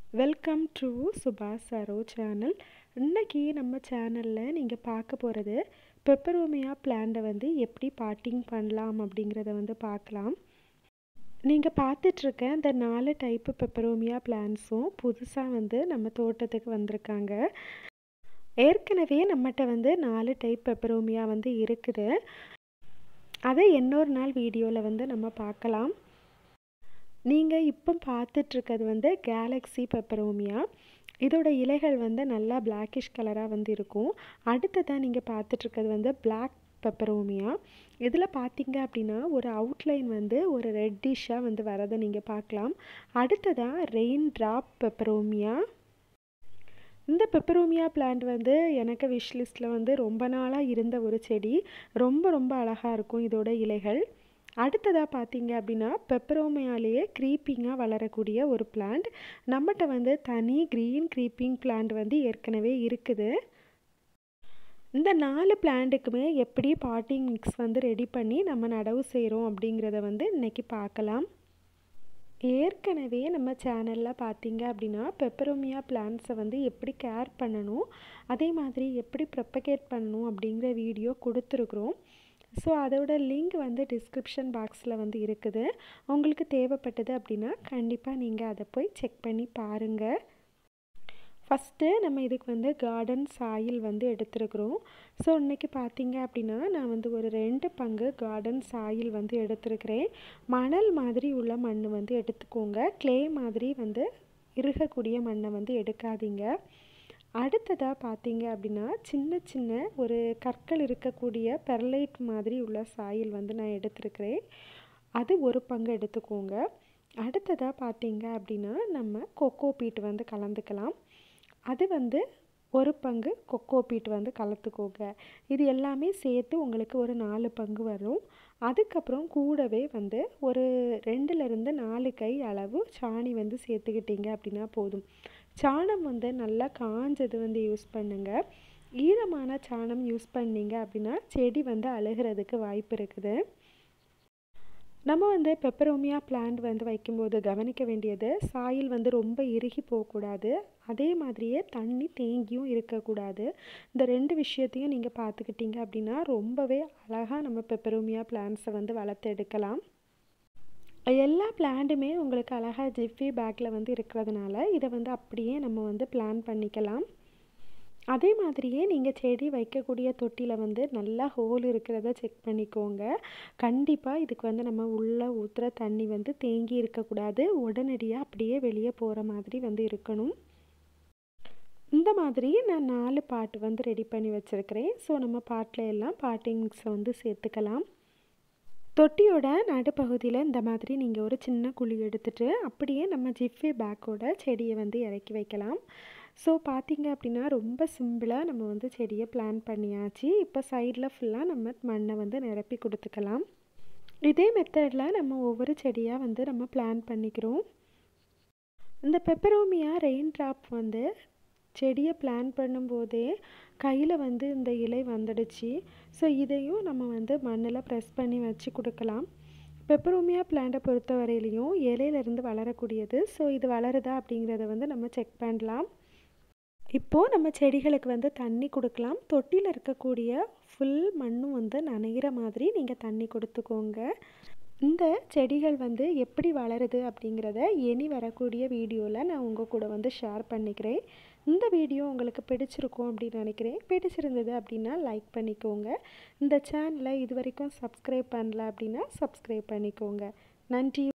welcome to சுபாஷ் Saro channel இன்னைக்கு நம்ம சேனலில் நீங்கள் பார்க்க போகிறது பெப்பரோமியா பிளான்ட்டை வந்து எப்படி பாட்டிங் பண்ணலாம் அப்படிங்கிறத வந்து பார்க்கலாம் நீங்கள் பார்த்துட்ருக்க இந்த நாலு டைப்பு பெப்பரோமியா பிளான்ஸும் புதுசாக வந்து நம்ம தோட்டத்துக்கு வந்திருக்காங்க ஏற்கனவே நம்மகிட்ட வந்து நாலு டைப் பெப்பரோமியா வந்து இருக்குது அதை இன்னொரு நாள் வீடியோவில் வந்து நம்ம பார்க்கலாம் நீங்கள் இப்போ பார்த்துட்ருக்கிறது வந்து கேலக்ஸி பெப்பரோமியா இதோட இலைகள் வந்து நல்லா பிளாக்கிஷ் கலராக வந்து இருக்கும் அடுத்ததாக நீங்கள் பார்த்துட்ருக்கிறது வந்து பிளாக் பெப்பரோமியா இதில் பார்த்தீங்க அப்படின்னா ஒரு அவுட்லைன் வந்து ஒரு ரெட்டிஷாக வந்து வரதை நீங்கள் பார்க்கலாம் அடுத்ததாக ரெயின் ட்ராப் பெப்பரோமியா இந்த பெப்பரோமியா பிளான்ட் வந்து எனக்கு விஷ் லிஸ்ட்டில் வந்து ரொம்ப நாளாக இருந்த ஒரு செடி ரொம்ப ரொம்ப அழகாக இருக்கும் இதோட இலைகள் அடுத்ததாக பார்த்தீங்க அப்படின்னா பெப்பரோமியாலேயே க்ரீப்பிங்காக வளரக்கூடிய ஒரு பிளான்ட் நம்மகிட்ட வந்து தனி க்ரீன் க்ரீப்பிங் பிளான்ட் வந்து ஏற்கனவே இருக்குது இந்த நாலு பிளான்ட்டுக்குமே எப்படி பாட்டிங் மிக்ஸ் வந்து ரெடி பண்ணி நம்ம நடவு செய்கிறோம் அப்படிங்கிறத வந்து இன்றைக்கி பார்க்கலாம் ஏற்கனவே நம்ம சேனலில் பார்த்தீங்க அப்படின்னா பெப்பரோமியா பிளான்ட்ஸை வந்து எப்படி கேர் பண்ணணும் அதே மாதிரி எப்படி ப்ரெப்பகேட் பண்ணணும் அப்படிங்கிற வீடியோ கொடுத்துருக்குறோம் ஸோ அதோட லிங்க் வந்து டிஸ்கிரிப்ஷன் பாக்ஸில் வந்து இருக்குது உங்களுக்கு தேவைப்பட்டது அப்படின்னா கண்டிப்பாக நீங்கள் அதை போய் செக் பண்ணி பாருங்கள் ஃபஸ்ட்டு நம்ம இதுக்கு வந்து கார்டன் சாயில் வந்து எடுத்துருக்குறோம் ஸோ இன்றைக்கி பார்த்தீங்க அப்படின்னா நான் வந்து ஒரு ரெண்டு பங்கு கார்டன் சாயில் வந்து எடுத்துருக்கிறேன் மணல் மாதிரி உள்ள மண் வந்து எடுத்துக்கோங்க க்ளே மாதிரி வந்து இறுகக்கூடிய மண்ணை வந்து எடுக்காதீங்க அடுத்ததாக பார்த்தீங்க அப்படின்னா சின்ன சின்ன ஒரு கற்கள் இருக்கக்கூடிய பெர்லைட் மாதிரி உள்ள சாயில் வந்து நான் எடுத்துருக்கிறேன் அது ஒரு பங்கு எடுத்துக்கோங்க அடுத்ததாக பார்த்தீங்க அப்படின்னா நம்ம கொக்கோ பீட் வந்து கலந்துக்கலாம் அது வந்து ஒரு பங்கு கொக்கோ பீட் வந்து கலந்துக்கோங்க இது எல்லாமே சேர்த்து உங்களுக்கு ஒரு நாலு பங்கு வரும் அதுக்கப்புறம் கூடவே வந்து ஒரு ரெண்டுலேருந்து நாலு கை அளவு சாணி வந்து சேர்த்துக்கிட்டீங்க அப்படின்னா போதும் சாணம் வந்து நல்லா காஞ்சது வந்து யூஸ் பண்ணுங்கள் ஈரமான சாணம் யூஸ் பண்ணிங்க அப்படின்னா செடி வந்து அழுகிறதுக்கு வாய்ப்பு இருக்குது நம்ம வந்து பெப்பரோமியா பிளான்ட் வந்து வைக்கும்போது கவனிக்க வேண்டியது சாயில் வந்து ரொம்ப இறுகி போகக்கூடாது அதே மாதிரியே தண்ணி தேங்கியும் இருக்கக்கூடாது இந்த ரெண்டு விஷயத்தையும் நீங்கள் பார்த்துக்கிட்டீங்க அப்படின்னா ரொம்பவே அழகாக நம்ம பெப்பரோமியா பிளான்ட்ஸை வந்து வளர்த்து எடுக்கலாம் எல்லா பிளான்ட்டுமே உங்களுக்கு அழகாக ஜிஃபி பேக்கில் வந்து இருக்கிறதுனால இதை வந்து அப்படியே நம்ம வந்து பிளான் பண்ணிக்கலாம் அதே மாதிரியே நீங்கள் செடி வைக்கக்கூடிய தொட்டியில் வந்து நல்லா ஹோல் இருக்கிறத செக் பண்ணிக்கோங்க கண்டிப்பாக இதுக்கு வந்து நம்ம உள்ளே ஊற்றுற தண்ணி வந்து தேங்கி இருக்கக்கூடாது உடனடியாக அப்படியே வெளியே போகிற மாதிரி வந்து இருக்கணும் இந்த மாதிரி நான் நாலு பாட்டு வந்து ரெடி பண்ணி வச்சுருக்கிறேன் ஸோ நம்ம பாட்டில் எல்லாம் பாட்டிங் மிக்ஸை வந்து சேர்த்துக்கலாம் தொட்டியோட நடுப்பகுதியில் இந்த மாதிரி நீங்கள் ஒரு சின்ன குழி எடுத்துகிட்டு அப்படியே நம்ம ஜிஃபி பேக்கோட செடியை வந்து இறக்கி வைக்கலாம் ஸோ பார்த்தீங்க அப்படின்னா ரொம்ப சிம்பிளாக நம்ம வந்து செடியை பிளான் பண்ணியாச்சு இப்போ சைடில் ஃபுல்லாக நம்ம மண்ணை வந்து நிரப்பி கொடுத்துக்கலாம் இதே மெத்தடில் நம்ம ஒவ்வொரு செடியாக வந்து நம்ம பிளான் பண்ணிக்கிறோம் இந்த பெப்பரோமியா ரெயின் ட்ராப் வந்து செடியை பிளான் பண்ணும்போதே கையில் வந்து இந்த இலை வந்துடுச்சு ஸோ இதையும் நம்ம வந்து மண்ணில் ப்ரெஸ் பண்ணி வச்சு கொடுக்கலாம் பெப்பரோமியா பிளான்ட்டை பொறுத்த வரையிலையும் இலையிலேருந்து வளரக்கூடியது ஸோ இது வளருதா அப்படிங்கிறத வந்து நம்ம செக் பண்ணலாம் இப்போது நம்ம செடிகளுக்கு வந்து தண்ணி கொடுக்கலாம் தொட்டியில் இருக்கக்கூடிய ஃபுல் மண்ணும் வந்து நனைகிற மாதிரி நீங்கள் தண்ணி கொடுத்துக்கோங்க இந்த செடிகள் வந்து எப்படி வளருது அப்படிங்கிறத இனி வரக்கூடிய வீடியோவில் நான் உங்கள் கூட வந்து ஷேர் பண்ணிக்கிறேன் இந்த வீடியோ உங்களுக்கு பிடிச்சிருக்கும் அப்படின்னு நினைக்கிறேன் பிடிச்சிருந்தது அப்படின்னா லைக் பண்ணிக்கோங்க இந்த சேனலை இது வரைக்கும் சப்ஸ்கிரைப் பண்ணல அப்படின்னா சப்ஸ்கிரைப் பண்ணிக்கோங்க நன்றி